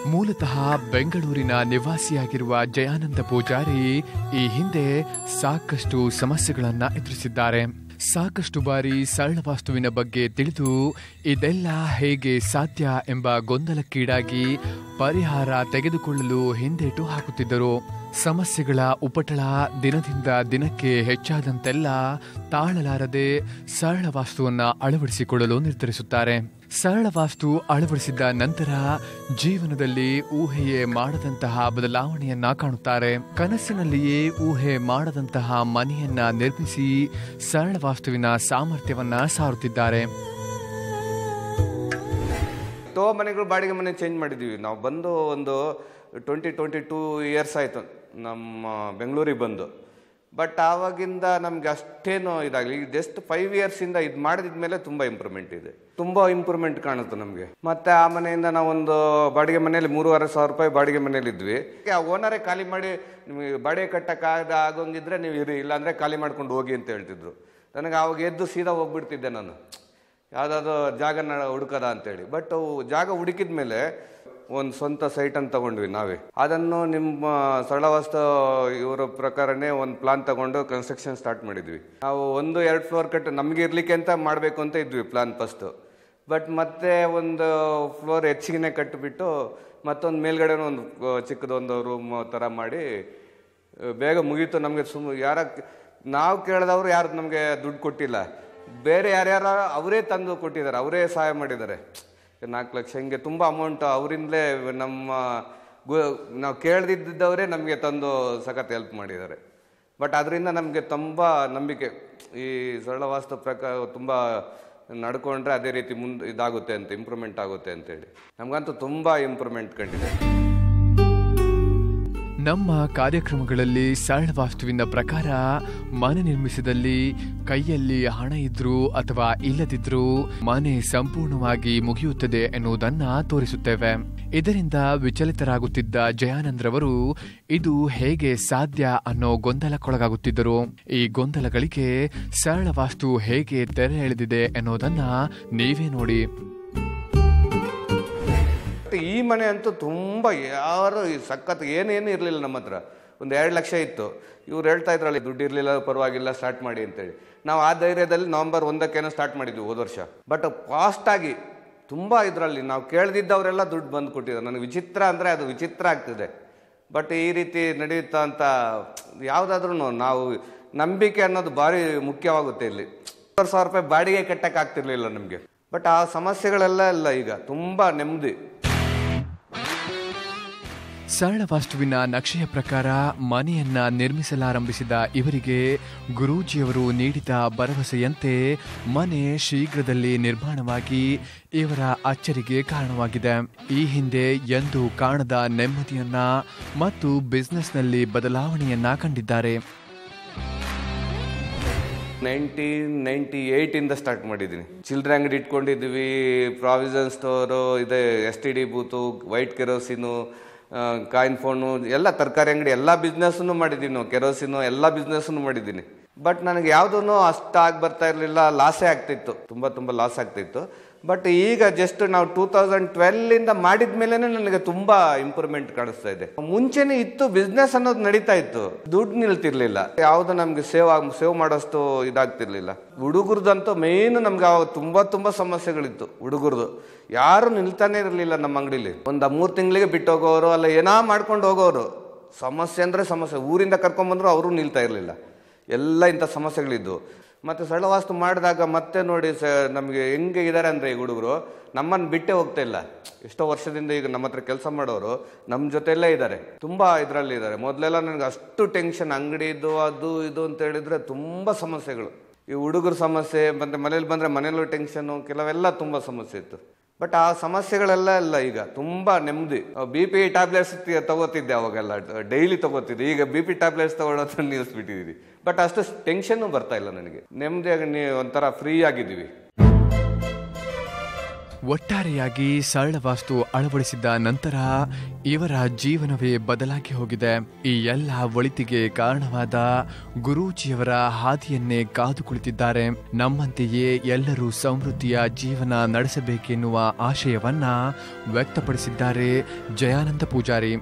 ಮೂಲತಃ ಬೆಂಗಳೂರಿನ ನಿವಾಸಿಯಾಗಿರುವ ಜಯಾನಂದ ಪೂಜಾರಿ ಈ ಹಿಂದೆ ಸಾಕಷ್ಟು ಸಮಸ್ಯೆಗಳನ್ನ ಎದುರಿಸಿದ್ದಾರೆ ಸಾಕಷ್ಟು ಬಾರಿ ಸರಳ ವಾಸ್ತುವಿನ ಬಗ್ಗೆ ತಿಳಿದು ಇದೆಲ್ಲ ಹೇಗೆ ಸಾಧ್ಯ ಎಂಬ ಗೊಂದಲಕ್ಕೀಡಾಗಿ ಪರಿಹಾರ ತೆಗೆದುಕೊಳ್ಳಲು ಹಿಂದೇಟು ಹಾಕುತ್ತಿದ್ದರು ಸಮಸ್ಯೆಗಳ ಉಪಟಳ ದಿನದಿಂದ ದಿನಕ್ಕೆ ಹೆಚ್ಚಾದಂತೆಲ್ಲ ತಾಳಲಾರದೆ ಸರಳ ವಾಸ್ತುವನ್ನ ಅಳವಡಿಸಿಕೊಳ್ಳಲು ನಿರ್ಧರಿಸುತ್ತಾರೆ ಸರಳ ವಾಸ್ತು ಅಳವಡಿಸಿದ ನಂತರ ಜೀವನದಲ್ಲಿ ಊಹೆಯೇ ಮಾಡದಂತಹ ಬದಲಾವಣೆಯನ್ನ ಕಾಣುತ್ತಾರೆ ಕನಸಿನಲ್ಲಿಯೇ ಊಹೆ ಮಾಡದಂತಹ ಮನೆಯನ್ನ ನಿರ್ಮಿಸಿ ಸರಳ ವಾಸ್ತುವಿನ ಸಾಮರ್ಥ್ಯವನ್ನ ಸಾರುತ್ತಿದ್ದಾರೆ ಎಷ್ಟೋ ಮನೆಗಳು ಬಾಡಿಗೆ ಮನೆ ಚೇಂಜ್ ಮಾಡಿದ್ದೀವಿ ನಾವು ಬಂದು ಒಂದು ಟ್ವೆಂಟಿ ಟ್ವೆಂಟಿ ಟೂ ಇಯರ್ಸ್ ಆಯಿತು ನಮ್ಮ ಬೆಂಗಳೂರಿಗೆ ಬಂದು ಬಟ್ ಆವಾಗಿಂದ ನಮ್ಗೆ ಅಷ್ಟೇನು ಇದಾಗಲಿ ಈಗ ಜಸ್ಟ್ ಫೈವ್ ಇಯರ್ಸಿಂದ ಇದು ಮಾಡಿದ್ಮೇಲೆ ತುಂಬ ಇಂಪ್ರೂವ್ಮೆಂಟ್ ಇದೆ ತುಂಬ ಇಂಪ್ರೂವ್ಮೆಂಟ್ ಕಾಣುತ್ತೆ ನಮಗೆ ಮತ್ತೆ ಆ ಮನೆಯಿಂದ ನಾವೊಂದು ಬಾಡಿಗೆ ಮನೆಯಲ್ಲಿ ಮೂರುವರೆ ಸಾವಿರ ರೂಪಾಯಿ ಬಾಡಿಗೆ ಮನೇಲಿ ಇದ್ವಿ ಆ ಓನರೇ ಖಾಲಿ ಮಾಡಿ ನಿಮಗೆ ಬಾಡಿಗೆ ಕಟ್ಟಕ್ಕಾಗದ ಆಗೋಂಗಿದ್ರೆ ನೀವು ಇರಿ ಇಲ್ಲಾಂದರೆ ಖಾಲಿ ಮಾಡ್ಕೊಂಡು ಹೋಗಿ ಅಂತ ಹೇಳ್ತಿದ್ರು ನನಗೆ ಆವಾಗ ಎದ್ದು ಸೀದಾ ಹೋಗ್ಬಿಡ್ತಿದ್ದೆ ನಾನು ಯಾವುದಾದ್ರು ಜಾಗನ ಹುಡುಕದ ಅಂತೇಳಿ ಬಟ್ ಜಾಗ ಹುಡುಕಿದ ಮೇಲೆ ಒಂದು ಸ್ವಂತ ಸೈಟನ್ನು ತಗೊಂಡ್ವಿ ನಾವೇ ಅದನ್ನು ನಿಮ್ಮ ಸರಳವಾಸ್ತ ಇವರ ಪ್ರಕಾರನೇ ಒಂದು ಪ್ಲಾನ್ ತಗೊಂಡು ಕನ್ಸ್ಟ್ರಕ್ಷನ್ ಸ್ಟಾರ್ಟ್ ಮಾಡಿದ್ವಿ ನಾವು ಒಂದು ಎರಡು ಫ್ಲೋರ್ ಕಟ್ ನಮಗೆ ಇರ್ಲಿಕ್ಕೆ ಅಂತ ಮಾಡಬೇಕು ಅಂತ ಇದ್ವಿ ಪ್ಲಾನ್ ಫಸ್ಟು ಬಟ್ ಮತ್ತೆ ಒಂದು ಫ್ಲೋರ್ ಹೆಚ್ಚಿಗೆ ಕಟ್ಟಿಬಿಟ್ಟು ಮತ್ತೊಂದು ಮೇಲ್ಗಡೆನೂ ಒಂದು ಚಿಕ್ಕದೊಂದು ರೂಮ್ ಥರ ಮಾಡಿ ಬೇಗ ಮುಗೀತು ನಮಗೆ ಸುಮ್ ಯಾರ ನಾವು ಕೇಳಿದವರು ಯಾರು ನಮಗೆ ದುಡ್ಡು ಕೊಟ್ಟಿಲ್ಲ ಬೇರೆ ಯಾರ್ಯಾರ ಅವರೇ ತಂದು ಕೊಟ್ಟಿದ್ದಾರೆ ಅವರೇ ಸಹಾಯ ಮಾಡಿದ್ದಾರೆ ನಾಲ್ಕು ಲಕ್ಷ ಹಿಂಗೆ ತುಂಬ ಅಮೌಂಟ್ ಅವರಿಂದಲೇ ನಮ್ಮ ಗು ನಾವು ಕೇಳ್ದಿದ್ದವರೇ ನಮಗೆ ತಂದು ಸಖತ್ ಹೆಲ್ಪ್ ಮಾಡಿದ್ದಾರೆ ಬಟ್ ಅದರಿಂದ ನಮಗೆ ತುಂಬ ನಂಬಿಕೆ ಈ ಸರಳ ವಾಸ್ತು ಪ್ರಕಾರ ತುಂಬ ನಡ್ಕೊಂಡ್ರೆ ಅದೇ ರೀತಿ ಮುಂದೆ ಇದಾಗುತ್ತೆ ಅಂತ ಇಂಪ್ರೂವ್ಮೆಂಟ್ ಆಗುತ್ತೆ ಅಂತೇಳಿ ನಮಗಂತೂ ತುಂಬ ಇಂಪ್ರೂವ್ಮೆಂಟ್ ಕಂಡಿದೆ ನಮ್ಮ ಕಾರ್ಯಕ್ರಮಗಳಲ್ಲಿ ಸರಳ ವಾಸ್ತುವಿನ ಪ್ರಕಾರ ಮನೆ ನಿರ್ಮಿಸಿದಲ್ಲಿ ಕೈಯಲ್ಲಿ ಹಣ ಇದ್ರೂ ಅಥವಾ ಇಲ್ಲದಿದ್ರೂ ಮನೆ ಸಂಪೂರ್ಣವಾಗಿ ಮುಗಿಯುತ್ತದೆ ಎನ್ನುವುದನ್ನ ತೋರಿಸುತ್ತೇವೆ ಇದರಿಂದ ವಿಚಲಿತರಾಗುತ್ತಿದ್ದ ಜಯಾನಂದ್ರವರು ಇದು ಹೇಗೆ ಸಾಧ್ಯ ಅನ್ನೋ ಗೊಂದಲಕ್ಕೊಳಗಾಗುತ್ತಿದ್ದರು ಈ ಗೊಂದಲಗಳಿಗೆ ಸರಳ ವಾಸ್ತು ಹೇಗೆ ತೆರೆ ಎಳೆದಿದೆ ಎನ್ನುವುದನ್ನ ನೀವೇ ನೋಡಿ ಮತ್ತೆ ಈ ಮನೆ ಅಂತೂ ತುಂಬ ಯಾರು ಈ ಸಖತ್ ಏನೇನು ಇರಲಿಲ್ಲ ನಮ್ಮ ಹತ್ರ ಒಂದು ಎರಡು ಲಕ್ಷ ಇತ್ತು ಇವ್ರು ಹೇಳ್ತಾ ಇದ್ರಲ್ಲಿ ದುಡ್ಡು ಇರಲಿಲ್ಲ ಪರವಾಗಿಲ್ಲ ಸ್ಟಾರ್ಟ್ ಮಾಡಿ ಅಂತೇಳಿ ನಾವು ಆ ಧೈರ್ಯದಲ್ಲಿ ನವಂಬರ್ ಒಂದಕ್ಕೇನೋ ಸ್ಟಾರ್ಟ್ ಮಾಡಿದ್ವಿ ಹೋದ ವರ್ಷ ಬಟ್ ಫಾಸ್ಟಾಗಿ ತುಂಬ ಇದರಲ್ಲಿ ನಾವು ಕೇಳ್ದಿದ್ದವರೆಲ್ಲ ದುಡ್ಡು ಬಂದು ಕೊಟ್ಟಿದ್ದಾರೆ ನನಗೆ ವಿಚಿತ್ರ ಅಂದರೆ ಅದು ವಿಚಿತ್ರ ಆಗ್ತಿದೆ ಬಟ್ ಈ ರೀತಿ ನಡೆಯುತ್ತಾ ಅಂತ ಯಾವುದಾದ್ರೂ ನಾವು ನಂಬಿಕೆ ಅನ್ನೋದು ಭಾರಿ ಮುಖ್ಯವಾಗುತ್ತೆ ಇಲ್ಲಿ ಇಪ್ಪತ್ತು ಸಾವಿರ ರೂಪಾಯಿ ಬಾಡಿಗೆ ಕಟ್ಟಕ್ಕೆ ಆಗ್ತಿರ್ಲಿಲ್ಲ ನಮಗೆ ಬಟ್ ಆ ಸಮಸ್ಯೆಗಳೆಲ್ಲ ಇಲ್ಲ ಈಗ ತುಂಬ ನೆಮ್ಮದಿ ಸರಳ ವಾಸ್ತುವಿನ ನಕ್ಷೆಯ ಪ್ರಕಾರ ಮನೆಯನ್ನ ನಿರ್ಮಿಸಲಾರಂಭಿಸಿದ ಇವರಿಗೆ ಗುರೂಜಿಯವರು ನೀಡಿದ ಭರವಸೆಯಂತೆ ಮನೆ ಶೀಘ್ರದಲ್ಲಿ ನಿರ್ಮಾಣವಾಗಿ ಇವರ ಅಚ್ಚರಿಗೆ ಕಾರಣವಾಗಿದೆ ಈ ಹಿಂದೆ ಎಂದು ಕಾಣದ ನೆಮ್ಮದಿಯನ್ನ ಮತ್ತು ಬಿಸ್ನೆಸ್ನಲ್ಲಿ ಬದಲಾವಣೆಯನ್ನ ಕಂಡಿದ್ದಾರೆ ನೈನ್ಟೀನ್ ನೈಂಟಿ ಏಯ್ಟಿಂದ ಸ್ಟಾರ್ಟ್ ಮಾಡಿದ್ದೀನಿ ಚಿಲ್ಡ್ರೆ ಅಂಗಡಿ ಇಟ್ಕೊಂಡಿದ್ವಿ ಪ್ರಾವಿಷನ್ ಸ್ಟೋರು ಇದೆ S T D booth white kerosene coin phone ಎಲ್ಲ ತರಕಾರಿ ಅಂಗಡಿ ಎಲ್ಲ ಬಿಸ್ನೆಸ್ನು ಮಾಡಿದ್ದೀನಿ ನಾವು ಕೆರೋಸಿನು ಎಲ್ಲ ಬಿಸ್ನೆಸ್ನು ಮಾಡಿದ್ದೀನಿ ಬಟ್ ನನಗೆ ಯಾವುದೂ ಅಷ್ಟಾಗಿ ಬರ್ತಾ ಇರಲಿಲ್ಲ ಲಾಸೇ ಆಗ್ತಿತ್ತು ತುಂಬ ತುಂಬ ಲಾಸ್ ಆಗ್ತಿತ್ತು ಬಟ್ ಈಗ ಜಸ್ಟ್ ನಾವು ಟೂ ತೌಸಂಡ್ ಟ್ವೆಲ್ಲಿಂದ ಮಾಡಿದ ಮೇಲೆ ನನಗೆ ತುಂಬ ಇಂಪ್ರೂವ್ಮೆಂಟ್ ಕಾಣಿಸ್ತಾ ಇದೆ ಮುಂಚೆನೇ ಇತ್ತು ಬಿಸ್ನೆಸ್ ಅನ್ನೋದು ನಡೀತಾ ಇತ್ತು ದುಡ್ಡು ನಿಲ್ತಿರ್ಲಿಲ್ಲ ಯಾವುದು ನಮ್ಗೆ ಸೇವ್ ಆಗ್ ಸೇವ್ ಮಾಡೋಷ್ಟು ಇದಾಗ್ತಿರ್ಲಿಲ್ಲ ಹುಡುಗರದಂತೂ ಮೇನ್ ನಮ್ಗೆ ಅವಾಗ ತುಂಬಾ ತುಂಬಾ ಸಮಸ್ಯೆಗಳಿತ್ತು ಹುಡುಗರದು ಯಾರು ನಿಲ್ತಾನೆ ಇರಲಿಲ್ಲ ನಮ್ಮ ಅಂಗಡಿಲಿ ಒಂದು ಮೂರು ತಿಂಗಳಿಗೆ ಬಿಟ್ಟು ಹೋಗೋರು ಅಲ್ಲ ಏನಾ ಮಾಡ್ಕೊಂಡು ಹೋಗೋರು ಸಮಸ್ಯೆ ಅಂದರೆ ಸಮಸ್ಯೆ ಊರಿಂದ ಕರ್ಕೊಂಬಂದ್ರು ಅವರು ನಿಲ್ತಾ ಇರಲಿಲ್ಲ ಎಲ್ಲ ಇಂಥ ಸಮಸ್ಯೆಗಳಿದ್ದು ಮತ್ತು ಸರಳವಾಸ್ತು ಮಾಡಿದಾಗ ಮತ್ತೆ ನೋಡಿ ಸ ನಮಗೆ ಹೆಂಗೆ ಇದ್ದಾರೆ ಅಂದರೆ ಈ ಹುಡುಗರು ನಮ್ಮನ್ನು ಬಿಟ್ಟೇ ಹೋಗ್ತಾ ಇಲ್ಲ ಎಷ್ಟೋ ವರ್ಷದಿಂದ ಈಗ ನಮ್ಮ ಹತ್ರ ಕೆಲಸ ಮಾಡೋರು ನಮ್ಮ ಜೊತೆಯಲ್ಲೇ ಇದ್ದಾರೆ ತುಂಬ ಇದರಲ್ಲಿ ಇದ್ದಾರೆ ಮೊದಲೆಲ್ಲ ನನಗೆ ಅಷ್ಟು ಟೆನ್ಷನ್ ಅಂಗಡಿದು ಅದು ಇದು ಅಂತ ಹೇಳಿದ್ರೆ ತುಂಬ ಸಮಸ್ಯೆಗಳು ಈ ಹುಡುಗರ ಸಮಸ್ಯೆ ಮತ್ತು ಮನೇಲಿ ಬಂದರೆ ಮನೇಲೂ ಟೆನ್ಷನ್ನು ಕೆಲವೆಲ್ಲ ತುಂಬ ಸಮಸ್ಯೆ ಇತ್ತು ಬಟ್ ಆ ಸಮಸ್ಯೆಗಳೆಲ್ಲ ಇಲ್ಲ ಈಗ ತುಂಬ ನೆಮ್ಮದಿ ಬಿ ಪಿ ಟ್ಯಾಬ್ಲೆಟ್ಸ್ ತಗೋತಿದ್ದೆ ಅವಾಗೆಲ್ಲ ಡೈಲಿ ತಗೋತಿದ್ದೆ ಈಗ ಬಿ ಪಿ ಟ್ಯಾಬ್ಲೆಟ್ಸ್ ತಗೊಳ್ಳೋದು ನಿಲ್ಲಿಸ್ಬಿಟ್ಟಿದ್ದೀವಿ ಬಟ್ ಅಷ್ಟು ಟೆನ್ಷನ್ನು ಬರ್ತಾ ಇಲ್ಲ ನನಗೆ ನೆಮ್ಮದಿಯಾಗಿ ನೀ ಒಂಥರ ಫ್ರೀ ಆಗಿದ್ದೀವಿ ಒಟ್ಟಾರೆಯಾಗಿ ಸರಳ ವಾಸ್ತು ಅಳವಡಿಸಿದ ನಂತರ ಇವರ ಜೀವನವೇ ಬದಲಾಗಿ ಹೋಗಿದೆ ಈ ಎಲ್ಲ ಒಳಿತಿಗೆ ಕಾರಣವಾದ ಗುರೂಜಿಯವರ ಹಾದಿಯನ್ನೇ ಕಾದು ಕುಳಿತಿದ್ದಾರೆ ನಮ್ಮಂತೆಯೇ ಎಲ್ಲರೂ ಸಮೃದ್ಧಿಯ ಜೀವನ ನಡೆಸಬೇಕೆನ್ನುವ ಆಶಯವನ್ನ ವ್ಯಕ್ತಪಡಿಸಿದ್ದಾರೆ ಜಯಾನಂದ ಪೂಜಾರಿ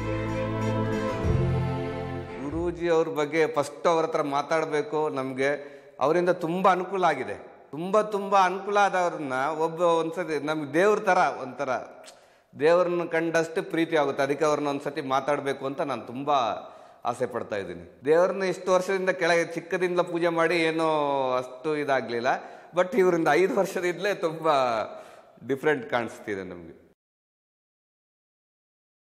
ಗುರೂಜಿ ಅವ್ರ ಬಗ್ಗೆ ಫಸ್ಟ್ ಅವ್ರ ಹತ್ರ ಮಾತಾಡಬೇಕು ನಮಗೆ ಅವರಿಂದ ತುಂಬ ಅನುಕೂಲ ಆಗಿದೆ ತುಂಬ ತುಂಬ ಅನುಕೂಲ ಆದವ್ರನ್ನ ಒಬ್ಬ ಒಂದ್ಸತಿ ನಮ್ಗೆ ದೇವ್ರ ಥರ ಒಂಥರ ದೇವ್ರನ್ನ ಕಂಡಷ್ಟು ಪ್ರೀತಿ ಆಗುತ್ತೆ ಅದಕ್ಕೆ ಅವ್ರನ್ನ ಒಂದ್ಸತಿ ಮಾತಾಡಬೇಕು ಅಂತ ನಾನು ತುಂಬ ಆಸೆ ಪಡ್ತಾ ಇದ್ದೀನಿ ದೇವ್ರನ್ನ ಇಷ್ಟು ವರ್ಷದಿಂದ ಕೆಳಗೆ ಚಿಕ್ಕದಿಂದ ಪೂಜೆ ಮಾಡಿ ಏನೋ ಅಷ್ಟು ಇದಾಗಲಿಲ್ಲ ಬಟ್ ಇವರಿಂದ ಐದು ವರ್ಷದಿಂದಲೇ ತುಂಬ ಡಿಫ್ರೆಂಟ್ ಕಾಣಿಸ್ತಿದೆ ನಮಗೆ